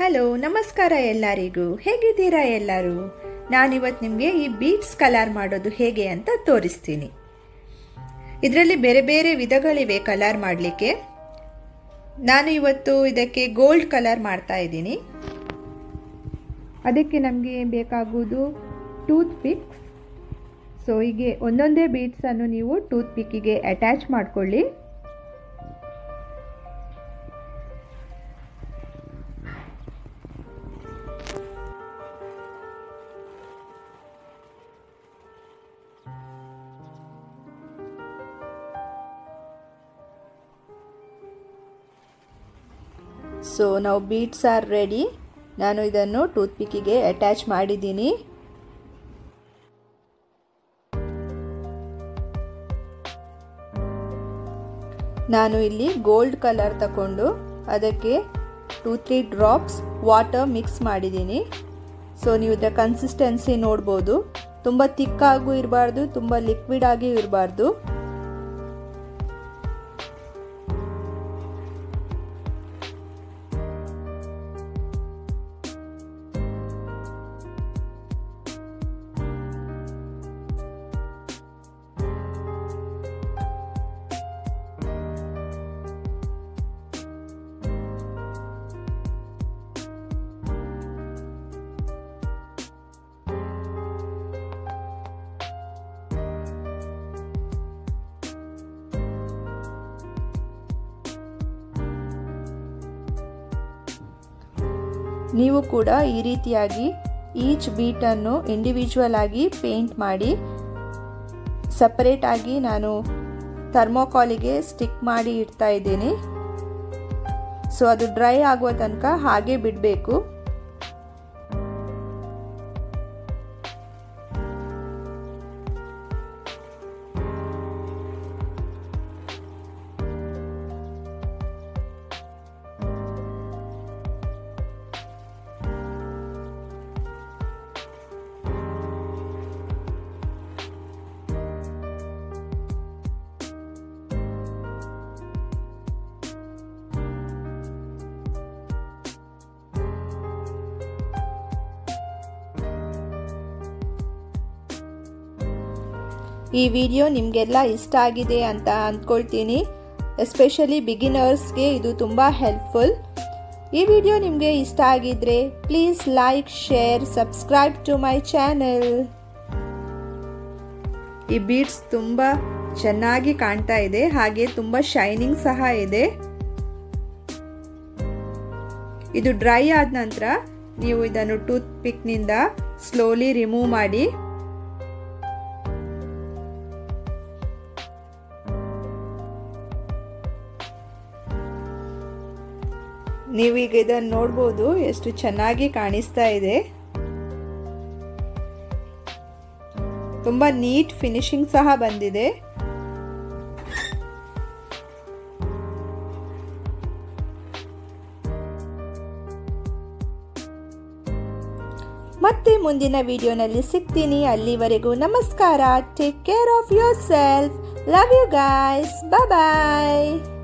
hello ನಮಸ್ಕಾರ ಎಲ್ಲರಿಗೂ ಹೇಗಿದ್ದೀರಾ ಎಲ್ಲರೂ ನಾನಿವತ್ತು ನಿಮಗೆ ಈ ಬೀಡ್ಸ್ ಕಲರ್ ಮಾಡೋದು ಹೇಗೆ ಅಂತ ತೋರಿಸ್ತೀನಿ ಇದರಲ್ಲಿ ಬೇರೆ ಬೇರೆ ವಿಧಗಳಿವೆ ಕಲರ್ ಮಾಡಲಿಕ್ಕೆ ನಾನು ಇವತ್ತು ಇದಕ್ಕೆ ಗೋಲ್ಡ್ ಕಲರ್ ಮಾಡ್ತಾ ಇದ್ದೀನಿ ಅದಕ್ಕೆ ನಮಗೆ ಬೇಕಾಗುವುದು ಟೂತ್ ಪಿಕ್ಸ್ ಸೊ ಹೀಗೆ ಒಂದೊಂದೇ ಬೀಡ್ಸನ್ನು ನೀವು ಟೂತ್ ಪಿಕ್ಕಿಗೆ ಅಟ್ಯಾಚ್ ಮಾಡಿಕೊಳ್ಳಿ ಸೊ ನಾವು ಬೀಟ್ಸ್ ಆರ್ ರೆಡಿ ನಾನು ಇದನ್ನು ಟೂತ್ ಪಿಕ್ಕಿಗೆ ಅಟ್ಯಾಚ್ ಮಾಡಿದ್ದೀನಿ ನಾನು ಇಲ್ಲಿ ಗೋಲ್ಡ್ ಕಲರ್ ತಗೊಂಡು ಅದಕ್ಕೆ two three drops water mix ಮಾಡಿದ್ದೀನಿ ಸೊ ನೀವು ಇದರ ಕನ್ಸಿಸ್ಟೆನ್ಸಿ ನೋಡ್ಬೋದು ತುಂಬ ತಿಕ್ಕಾಗೂ ಇರಬಾರ್ದು ತುಂಬ ಲಿಕ್ವಿಡ್ ಆಗಿ ಇರಬಾರ್ದು ನೀವು ಕೂಡ ಈ ರೀತಿಯಾಗಿ ಈಚ್ ಬೀಟನ್ನು ಇಂಡಿವಿಜುವಲ್ ಆಗಿ ಪೇಂಟ್ ಮಾಡಿ ಸಪರೇಟ್ ಆಗಿ ನಾನು ಥರ್ಮೋಕಾಲಿಗೆ ಸ್ಟಿಕ್ ಮಾಡಿ ಇಡ್ತಾ ಇದ್ದೀನಿ ಸೊ ಅದು ಡ್ರೈ ಆಗುವ ತನಕ ಹಾಗೆ ಬಿಡಬೇಕು ಈ ವಿಡಿಯೋ ನಿಮಗೆಲ್ಲ ಇಷ್ಟ ಆಗಿದೆ ಅಂತ ಅಂದ್ಕೊಳ್ತೀನಿ ಎಸ್ಪೆಷಲಿ ಬಿಗಿನರ್ಸ್ಗೆ ಇದು ತುಂಬ ಹೆಲ್ಪ್ಫುಲ್ ಈ ವಿಡಿಯೋ ನಿಮಗೆ ಇಷ್ಟ ಆಗಿದ್ರೆ please like share subscribe to my channel ಈ ಬೀಡ್ಸ್ ತುಂಬ ಚೆನ್ನಾಗಿ ಕಾಣ್ತಾ ಇದೆ ಹಾಗೆ ತುಂಬ ಶೈನಿಂಗ್ ಸಹ ಇದೆ ಇದು ಡ್ರೈ ಆದ ನಂತರ ನೀವು ಇದನ್ನು ಟೂತ್ ಪಿಕ್ನಿಂದ ಸ್ಲೋಲಿ ರಿಮೂವ್ ಮಾಡಿ ನೀವೀಗ ಇದನ್ನು ನೋಡ್ಬೋದು ಎಷ್ಟು ಚೆನ್ನಾಗಿ ಕಾಣಿಸ್ತಾ ಇದೆ ತುಂಬ ನೀಟ್ ಫಿನಿಶಿಂಗ್ ಸಹ ಬಂದಿದೆ ಮತ್ತೆ ಮುಂದಿನ ವಿಡಿಯೋನಲ್ಲಿ ಸಿಗ್ತೀನಿ ಅಲ್ಲಿವರೆಗೂ ನಮಸ್ಕಾರ take care of yourself love you guys bye